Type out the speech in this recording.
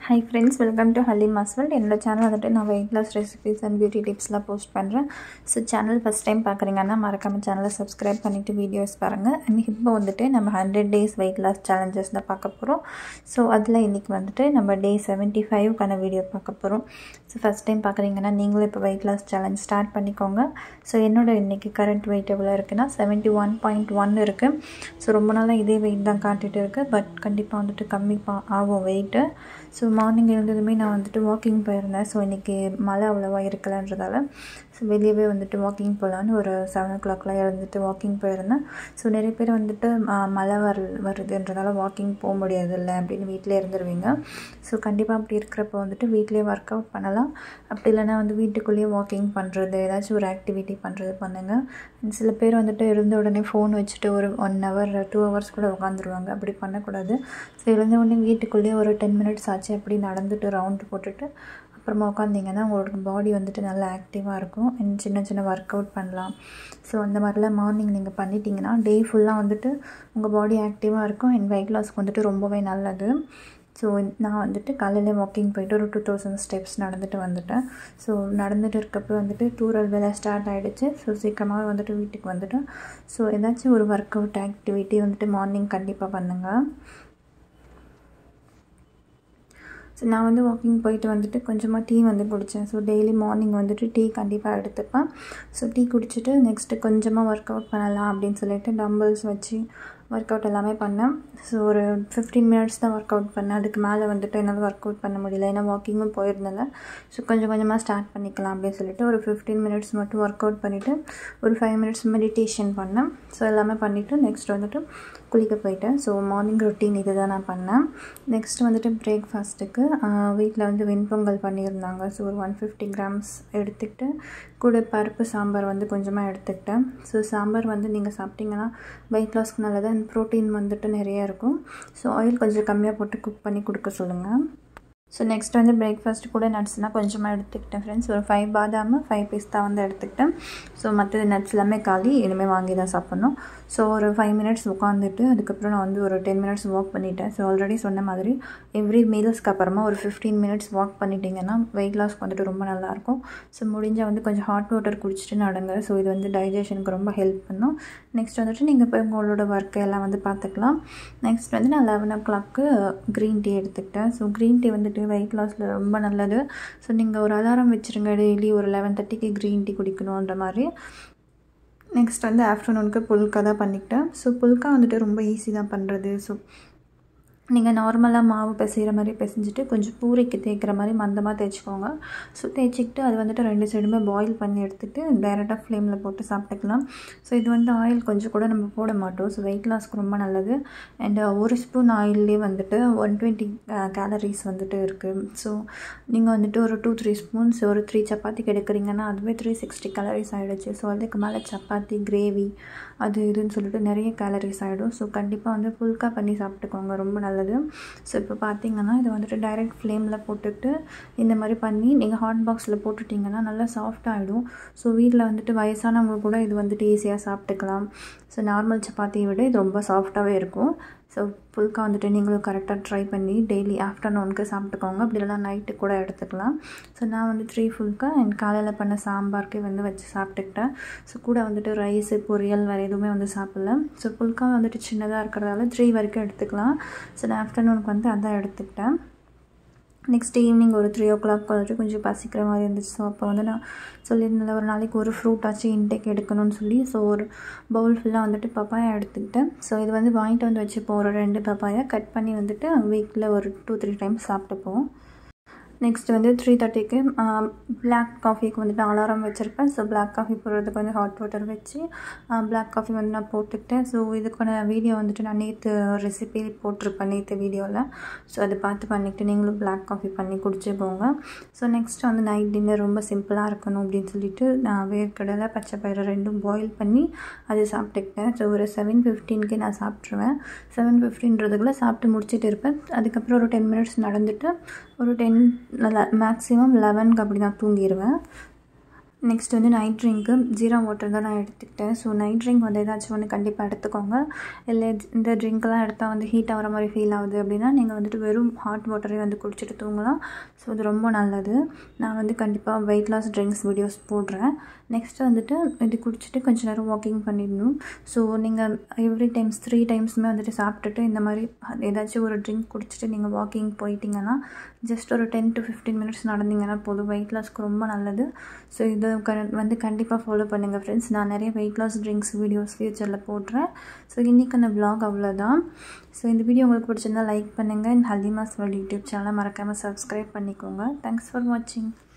high friends welcome to ஹலி மஸ்வல்ட் என்னோட சேனல் வந்துட்டு நான் weight loss recipes and beauty டிப்ஸ்லாம் போஸ்ட் பண்ணுறேன் ஸோ சேனல் ஃபஸ்ட் டைம் பார்க்குறீங்கன்னா மறக்காமல் சேனலை சப்ஸ்கிரைப் பண்ணிவிட்டு வீடியோஸ் பாருங்கள் அண்ட் இப்போ வந்துட்டு நம்ம hundred days weight loss challenges தான் பார்க்க போகிறோம் ஸோ அதில் இன்றைக்கி வந்துட்டு நம்ம டே செவன்ட்டி ஃபைவ்க்கான வீடியோ பார்க்க போகிறோம் ஸோ ஃபஸ்ட் டைம் பார்க்குறீங்கன்னா நீங்களும் இப்போ வெயிட் லாஸ் சேலஞ்ச் ஸ்டார்ட் பண்ணிக்கோங்க ஸோ என்னோட இன்றைக்கி கரண்ட் வெயிட் எவ்வளோ இருக்குன்னா செவன்ட்டி ஒன் பாயிண்ட் ஒன் இருக்குது ஸோ ரொம்ப நாளாக இதே வெயிட் தான் காட்டிகிட்டு இருக்குது பட் கண்டிப்பாக வந்துட்டு கம்மி பா ஆகும் வெயிட்டு ஸோ மார்னிங் எழுந்ததுமே நான் வந்துட்டு வாக்கிங் போயிருந்தேன் ஸோ இன்றைக்கி மழை அவ்வளோவா இருக்கலன்றதால ஸோ வெளியவே வந்துட்டு வாக்கிங் போகலான்னு ஒரு செவன் ஓ கிளாக்லாம் எழுந்துட்டு வாக்கிங் போயிருந்தேன் ஸோ நிறைய பேர் வந்துட்டு மழை வர வருதுன்றதால வாக்கிங் போக முடியாது இல்லை அப்படின்னு வீட்டிலே இருந்துருவீங்க ஸோ கண்டிப்பாக அப்படி இருக்கிறப்ப வந்துட்டு வீட்டிலே ஒர்க் அவுட் பண்ணலாம் அப்படி இல்லைனா வந்து வீட்டுக்குள்ளேயே வாக்கிங் பண்ணுறது ஏதாச்சும் ஒரு ஆக்டிவிட்டி பண்ணுறது பண்ணுங்கள் சில பேர் வந்துட்டு இருந்த உடனே ஃபோன் வச்சுட்டு ஒரு ஒன் ஹவர் டூ ஹவர்ஸ் கூட உட்காந்துருவாங்க அப்படி பண்ணக்கூடாது ஸோ எழுந்த உடனே வீட்டுக்குள்ளேயே ஒரு டென் மினிட்ஸ் ஆச்சு அப்படி நடந்துட்டு ரவுண்டு போட்டுட்டு அப்புறமா உட்காந்திங்கன்னா உங்களோட பாடி வந்துட்டு நல்லா ஆக்டிவாக இருக்கும் அண்ட் சின்ன சின்ன ஒர்க் அவுட் பண்ணலாம் ஸோ அந்த மாதிரிலாம் மார்னிங் நீங்கள் பண்ணிட்டீங்கன்னா டே ஃபுல்லாக வந்துட்டு உங்கள் பாடி ஆக்டிவாக இருக்கும் அண்ட் வெயிட் லாஸ்க்கு வந்துட்டு ரொம்பவே நல்லது ஸோ நான் வந்துட்டு காலையில் வாக்கிங் போயிட்டு ஒரு டூ தௌசண்ட் ஸ்டெப்ஸ் நடந்துட்டு வந்துட்டேன் ஸோ நடந்துட்டு இருக்கப்போ வந்துட்டு டூரல் வேலை ஸ்டார்ட் ஆகிடுச்சு ஸோ சீக்கிரமாக வந்துட்டு வீட்டுக்கு வந்துட்டேன் ஸோ ஏதாச்சும் ஒரு ஒர்க் அவுட் ஆக்டிவிட்டி வந்துட்டு மார்னிங் கண்டிப்பாக பண்ணுங்கள் ஸோ நான் வந்து வாக்கிங் போயிட்டு வந்துட்டு கொஞ்சமாக டீ வந்து குடித்தேன் ஸோ டெய்லி மார்னிங் வந்துட்டு டீ கண்டிப்பாக எடுத்துப்பேன் ஸோ டீ குடிச்சிட்டு நெக்ஸ்ட்டு கொஞ்சமாக ஒர்க் அவுட் பண்ணலாம் அப்படின்னு சொல்லிட்டு டம்பிள்ஸ் வச்சு ஒர்க் அவுட் எல்லாமே பண்ணேன் ஸோ ஒரு ஃபிஃப்டீன் மினிட்ஸ் தான் ஒர்க் அவுட் பண்ணேன் அதுக்கு மேலே வந்துட்டு என்னால் ஒர்க் அவுட் பண்ண முடியல ஏன்னா வாக்கிங்கும் போயிருந்தேன் ஸோ கொஞ்சம் கொஞ்சமாக ஸ்டார்ட் பண்ணிக்கலாம் அப்படின்னு சொல்லிட்டு ஒரு ஃபிஃப்டீன் மினிட்ஸ் மட்டும் ஒர்க் அவுட் பண்ணிவிட்டு ஒரு ஃபைவ் மினிட்ஸ் மெடிடேஷன் பண்ணேன் ஸோ எல்லாமே பண்ணிவிட்டு நெக்ஸ்ட் வந்துட்டு குளிக்க போயிட்டேன் ஸோ மார்னிங் ரொட்டீன் இது தான் நான் பண்ணேன் நெக்ஸ்ட் வந்துட்டு பிரேக்ஃபாஸ்ட்டுக்கு வீட்டில் வந்து வெண்பொங்கல் பண்ணியிருந்தாங்க ஸோ ஒரு ஒன் ஃபிஃப்டி கிராம்ஸ் எடுத்துக்கிட்டு கூட பருப்பு சாம்பார் வந்து கொஞ்சமாக எடுத்துக்கிட்டேன் ஸோ சாம்பார் வந்து நீங்கள் சாப்பிட்டீங்கன்னா வெயிட் லாஸ்க்கு நல்லது அண்ட் ப்ரோட்டீன் வந்துட்டு நிறையா இருக்கும் ஸோ ஆயில் கொஞ்சம் கம்மியாக போட்டு குக் பண்ணி கொடுக்க சொல்லுங்கள் ஸோ நெக்ஸ்ட் வந்து பிரேக்ஃபாஸ்ட் கூட நட்ஸ்னால் கொஞ்சமாக எடுத்துக்கிட்டேன் ஃப்ரெண்ட்ஸ் ஒரு ஃபைவ் பாதாம் ஃபைவ் பிஸ்தா வந்து எடுத்துக்கிட்டேன் ஸோ மற்ற நட்ஸ் எல்லாமே காலி இனிமேல் வாங்கி தான் சாப்பிட்ணும் ஸோ ஒரு ஃபைவ் மினிட்ஸ் உட்காந்துட்டு அதுக்கப்புறம் நான் வந்து ஒரு டென் மினிட்ஸ் வாக் பண்ணிட்டேன் ஸோ ஆல்ரெடி சொன்ன மாதிரி எவ்ரி மீல்ஸ்க்கு அப்புறமா ஒரு ஃபிஃப்டீன் மினிட்ஸ் வாக் பண்ணிட்டீங்கன்னா வெயிட் லாஸ்க்கு வந்துட்டு ரொம்ப நல்லாயிருக்கும் ஸோ முடிஞ்சால் வந்து கொஞ்சம் ஹாட் வாட்டர் குடிச்சிட்டு நடங்க ஸோ இது வந்து டைஜஷனுக்கு ரொம்ப ஹெல்ப் பண்ணும் நெக்ஸ்ட் வந்துட்டு நீங்கள் இப்போ உங்களோட ஒர்க்கை எல்லாம் வந்து பார்த்துக்கலாம் நெக்ஸ்ட் வந்து நான் லெவன் ஓ கிளாக்கு க்ரீன் டீ எடுத்துக்கிட்டேன் ஸோ க்ரீன் டீ வந்துட்டு வெயிட் லாஸில் ரொம்ப நல்லது ஸோ நீங்கள் ஒரு அலாரம் வச்சுருங்க டெய்லி ஒரு லெவன் தேர்ட்டிக்கு க்ரீன் டீ குடிக்கணுன்ற மாதிரி நெக்ஸ்ட் வந்து ஆஃப்டர்நூனுக்கு புல்கா தான் பண்ணிக்கிட்டேன் ஸோ புல்கா வந்துட்டு ரொம்ப ஈஸி தான் பண்ணுறது ஸோ நீங்கள் நார்மலாக மாவு பிசைகிற மாதிரி பிசைஞ்சிட்டு கொஞ்சம் பூரிக்கு தேய்க்கிற மாதிரி மந்தமாக தேய்ச்சிக்கோங்க ஸோ தேய்ச்சிக்கிட்டு அது வந்துட்டு ரெண்டு சைடுமே பாயில் பண்ணி எடுத்துகிட்டு டைரெக்டாக ஃப்ளேமில் போட்டு சாப்பிட்டுக்கலாம் ஸோ இது வந்து ஆயில் கொஞ்சம் கூட நம்ம போட மாட்டோம் ஸோ வெயிட் லாஸ்க்கு ரொம்ப நல்லது அண்ட் ஒரு ஸ்பூன் ஆயிலே வந்துட்டு ஒன் டுவெண்ட்டி கேலரிஸ் வந்துட்டு இருக்குது ஸோ நீங்கள் வந்துட்டு ஒரு டூ த்ரீ ஸ்பூன்ஸ் ஒரு த்ரீ சப்பாத்திக்கு எடுக்கிறீங்கன்னா அதுவே த்ரீ சிக்ஸ்டி கேலரிஸ் ஆகிடுச்சு ஸோ அதுக்கு மேலே சப்பாத்தி கிரேவி அது இதுன்னு சொல்லிட்டு நிறைய கேலரிஸ் ஆகிடும் ஸோ கண்டிப்பாக வந்து ஃபுல்கா பண்ணி சாப்பிட்டுக்கோங்க ரொம்ப நல்லது நல்லது ஸோ இப்போ பார்த்தீங்கன்னா இதை வந்துட்டு டைரெக்ட் ஃப்ளேமில் போட்டுட்டு இந்த மாதிரி பண்ணி நீங்கள் ஹாட் பாக்ஸில் போட்டுட்டிங்கன்னா நல்லா சாஃப்டாகிடும் ஸோ வீட்டில் வந்துட்டு வயசானவங்க கூட இது வந்துட்டு ஈஸியாக சாப்பிட்டுக்கலாம் ஸோ நார்மல் சப்பாத்தியை விட இது ரொம்ப சாஃப்டாகவே இருக்கும் ஸோ புல்கா வந்துட்டு நீங்களும் கரெக்டாக ட்ரை பண்ணி டெய்லி ஆஃப்டர்நூனுக்கு சாப்பிட்டுக்கோங்க அப்படி இல்லைனா நைட்டு கூட எடுத்துக்கலாம் ஸோ நான் வந்து த்ரீ ஃபுல்கா அண்ட் காலையில் பண்ண சாம்பார்க்கே வந்து வச்சு சாப்பிட்டுக்கிட்டேன் ஸோ கூட வந்துட்டு ரைஸு பொரியல் வேறு எதுவுமே வந்து சாப்பிடல ஸோ புல்கா வந்துட்டு சின்னதாக இருக்கிறதால த்ரீ வரைக்கும் எடுத்துக்கலாம் ஸோ நான் ஆஃப்டர்நூனுக்கு வந்து அதான் எடுத்துக்கிட்டேன் நெக்ஸ்ட் ஈவினிங் ஒரு த்ரீ ஓ கிளாக் வந்துட்டு கொஞ்சம் பசிக்கிற மாதிரி இருந்துச்சு ஸோ அப்போ வந்து நான் சொல்லியிருந்தேன் ஒரு நாளைக்கு ஒரு ஃப்ரூட் ஆச்சு இன்டேக் எடுக்கணும்னு சொல்லி ஸோ ஒரு பவுல் ஃபுல்லாக வந்துட்டு பப்பாயா எடுத்துக்கிட்டேன் ஸோ இது வந்து வாங்கிட்டு வந்து வச்சுப்போம் ஒரு ரெண்டு பப்பாயா கட் பண்ணி வந்துட்டு வீக்கில் ஒரு டூ த்ரீ டைம்ஸ் சாப்பிட்டுப்போம் நெக்ஸ்ட் வந்து த்ரீ தேர்ட்டிக்கு பிளாக் காஃபிக்கு வந்துட்டு அலாரம் வச்சுருப்பேன் ஸோ பிளாக் காஃபி போடுறதுக்கு வந்து ஹாட் வாட்டர் வச்சு பிளாக் காஃபி வந்து நான் போட்டுக்கிட்டேன் ஸோ இதுக்கான வீடியோ வந்துட்டு நான் நேற்று ரெசிபி போட்டிருப்பேன் நேற்று வீடியோவில் ஸோ அதை பார்த்து பண்ணிவிட்டு நீங்களும் பிளாக் காஃபி பண்ணி குடிச்சுக்கோங்க ஸோ நெக்ஸ்ட் வந்து நைட் டின்னர் ரொம்ப சிம்பிளாக இருக்கணும் அப்படின்னு சொல்லிட்டு நான் வேர்க்கடலை பச்சை பயிறு ரெண்டும் பாயில் பண்ணி அது சாப்பிட்டுக்கிட்டேன் ஸோ ஒரு செவன் ஃபிஃப்டீனுக்கு நான் சாப்பிட்ருவேன் செவன் ஃபிஃப்டின்றதுக்குள்ளே சாப்பிட்டு முடிச்சுட்டு இருப்பேன் அதுக்கப்புறம் ஒரு டென் மினிட்ஸ் நடந்துட்டு ஒரு டென் மேக்ஸிமம் லெவனுக்கு அப்படி நான் தூங்கிடுவேன் நெக்ஸ்ட் வந்து நைட் ட்ரிங்க்கு ஜீரா வாட்டர் தான் நான் எடுத்துக்கிட்டேன் ஸோ நைட் ட்ரிங்க் வந்து ஏதாச்சும் ஒன்று கண்டிப்பாக எடுத்துக்கோங்க இல்லை இந்த ட்ரிங்க்லாம் எடுத்தால் வந்து ஹீட் ஆகிற மாதிரி ஃபீல் ஆகுது அப்படின்னா நீங்கள் வந்துட்டு வெறும் ஹாட் வாட்டரே வந்து குடிச்சிட்டு தூங்கலாம் ஸோ அது ரொம்ப நல்லது நான் வந்து கண்டிப்பாக வெயிட் லாஸ் ட்ரிங்க்ஸ் வீடியோஸ் போடுறேன் நெக்ஸ்ட்டு வந்துட்டு இது குடிச்சிட்டு கொஞ்சம் நேரம் வாக்கிங் பண்ணிடணும் ஸோ நீங்கள் எவ்ரி டைம்ஸ் த்ரீ டைம்ஸுமே வந்துட்டு சாப்பிட்டுட்டு இந்த மாதிரி ஏதாச்சும் ஒரு ட்ரிங்க் குடிச்சிட்டு நீங்கள் வாக்கிங் போயிட்டீங்கன்னா ஜஸ்ட் ஒரு டென் டு ஃபிஃப்டீன் மினிட்ஸ் நடந்தீங்கன்னா போதும் வெயிட் லாஸ்க்கு ரொம்ப நல்லது ஸோ இது க வந்து கண்டிப்பாக ஃபாலோ பண்ணுங்கள் ஃப்ரெண்ட்ஸ் நான் நிறைய வெயிட் லாஸ் ட்ரிங்க்ஸ் வீடியோஸ் ஃப்யூச்சரில் போடுறேன் ஸோ இன்றைக்கி அந்த வ்ளாக் அவ்வளோதான் ஸோ இந்த வீடியோ உங்களுக்கு பிடிச்சிருந்தா லைக் பண்ணுங்கள் ஹல்திமாஸ் வேர்ல்ட் யூடியூப் சேனலை மறக்காமல் சப்ஸ்கிரைப் பண்ணிக்கோங்க தேங்க்ஸ் ஃபார் வாட்சிங்